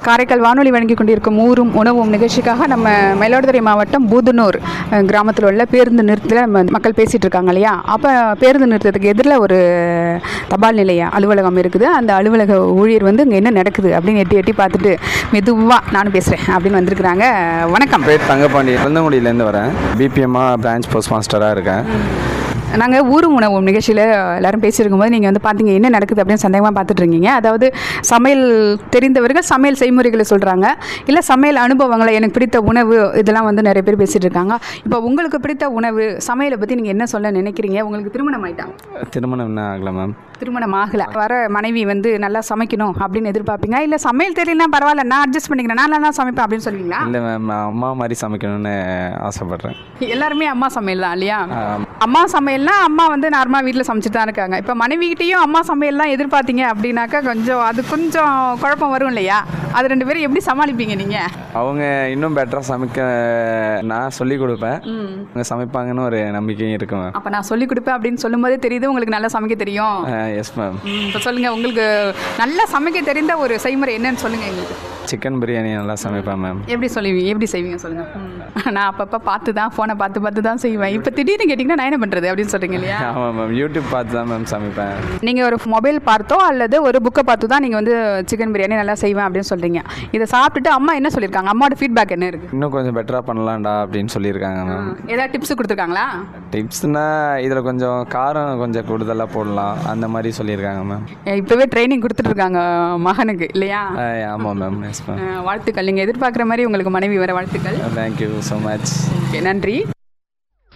காரைக்கால் வானொலி வழங்கி கொண்டிருக்கும் ஊரும் உணவும் நிகழ்ச்சிக்காக நம்ம மயிலாடுதுறை மாவட்டம் பூதனூர் அஹ், கிராமத்தில் உள்ள பேருந்து நிறுத்தத்தில் நம்ம மக்கள் பேசிகிட்டு இருக்காங்க இல்லையா அப்போ பேருந்து நிறுத்தத்துக்கு எதிரில் ஒரு தபால் நிலைய அலுவலகம் இருக்குது அந்த அலுவலக ஊழியர் வந்து இங்கே என்ன நடக்குது அப்படின்னு எட்டி எட்டி பார்த்துட்டு மெதுவாக நானும் பேசுகிறேன் அப்படின்னு வந்திருக்கிறாங்க வணக்கம் பேர் தங்கப்பாண்டி இளந்தங்குடியிலேருந்து வரேன் பிபிஎம்மாக பிரான்ச் போஸ்ட் மாஸ்டராக இருக்கேன் நாங்கள் ஊரும் உணவும் நிகழ்ச்சியில் எல்லாரும் பேசியிருக்கும் போது நீங்கள் வந்து பார்த்தீங்க என்ன நடக்குது அப்படின்னு சந்தேகமாக பார்த்துட்டு இருக்கீங்க அதாவது சமையல் தெரிந்தவர்கள் சமையல் செய்முறைகளை சொல்கிறாங்க இல்லை சமையல் அனுபவங்களை எனக்கு பிடித்த உணவு இதெல்லாம் வந்து நிறைய பேர் பேசிகிட்டு இருக்காங்க இப்போ உங்களுக்கு பிடித்த உணவு சமையலை பற்றி நீங்கள் என்ன சொல்ல நினைக்கிறீங்க உங்களுக்கு திருமணம் ஆயிட்டாங்க திருமணம் என்ன ஆகலை மேம் திருமணம் ஆகலை வர மனைவி வந்து நல்லா சமைக்கணும் அப்படின்னு எதிர்பார்ப்பீங்க இல்லை சமையல் தெரியலனா பரவாயில்ல நான் அட்ஜஸ்ட் பண்ணிக்கிறேன் நான் நல்லா சமைப்பேன் அப்படின்னு சொல்லுவீங்களா இல்லை மேம் நான் அம்மா மாதிரி சமைக்கணும்னு ஆசைப்பட்றேன் எல்லாருமே அம்மா சமையல் தான் இல்லையா ஆம். அம்மா சமையல்னா அம்மா வந்து நார்மலாக வீட்டில் சமைச்சிட்டு தான் இருக்காங்க இப்போ மனைவிகிட்டையும் அம்மா சமையல்லாம் எதிர்பார்த்தீங்க அப்படின்னாக்கா கொஞ்சம் அது கொஞ்சம் குழப்பம் வரும் இல்லையா அது ரெண்டு பேரும் எப்படி சமாளிப்பீங்க நீங்கள் அவங்க இன்னும் பெட்டராக சமைக்க நான் சொல்லி கொடுப்பேன் அவங்க சமைப்பாங்கன்னு ஒரு நம்பிக்கையும் இருக்கு மேம் அப்போ நான் சொல்லி கொடுப்பேன் அப்படின்னு சொல்லும்போதே தெரியுது உங்களுக்கு நல்லா சமைக்க தெரியும் எஸ் மேம் இப்போ சொல்லுங்கள் உங்களுக்கு நல்லா சமைக்க தெரிந்த ஒரு செய்முறை என்னன்னு சொல்லுங்கள் எங்களுக்கு சிக்கன் பிரியாணி நல்லா சமைப்பேன் மேம் எப்படி சொல்லுவீங்க எப்படி செய்வீங்க சொல்லுங்கள் நான் அப்பப்போ பார்த்து தான் ஃபோனை பார்த்து பார்த்து தான் செய்வேன் இப்போ திடீர்னு கேட்டிங்கன்னா நான் என்ன பண்ணுறது அப்படின்னு சொல்கிறீங்க இல்லையா ஆமாம் மேம் யூடியூப் பார்த்து தான் மேம் சமைப்பேன் நீங்கள் ஒரு மொபைல் பார்த்தோ அல்லது ஒரு புக்கை பார்த்து தான் நீங்கள் வந்து சிக்கன் பிரியாணி நல்லா செய்வேன் அப்படின்னு சொல்கிறீங்க இதை சாப்பிட்டுட்டு அம்மா என்ன சொல்லியிருக்காங்க அம்மாவோட ஃபீட்பேக் என்ன இருக்குது இன்னும் கொஞ்சம் பெட்டராக பண்ணலாம்டா அப்படின்னு சொல்லியிருக்காங்க மேம் ஏதாவது டிப்ஸ் கொடுத்துருக்காங்களா டிப்ஸ்னால் இதில் கொஞ்சம் காரம் கொஞ்சம் கூடுதலாக போடலாம் அந்த மாதிரி சொல்லியிருக்காங்க மேம் இப்போவே ட்ரைனிங் கொடுத்துட்டு இருக்காங்க மகனுக்கு இல்லையா ஆமாம் மேம் எஸ் மேம் அஹ் வாழ்த்துக்கள் நீங்கள் எதிர்பார்க்குற மாதிரி உங்களுக்கு மனைவி வர வாழ்த்துக்கள் தேங்க்யூ ஸோ மச் ஓகே நன்றி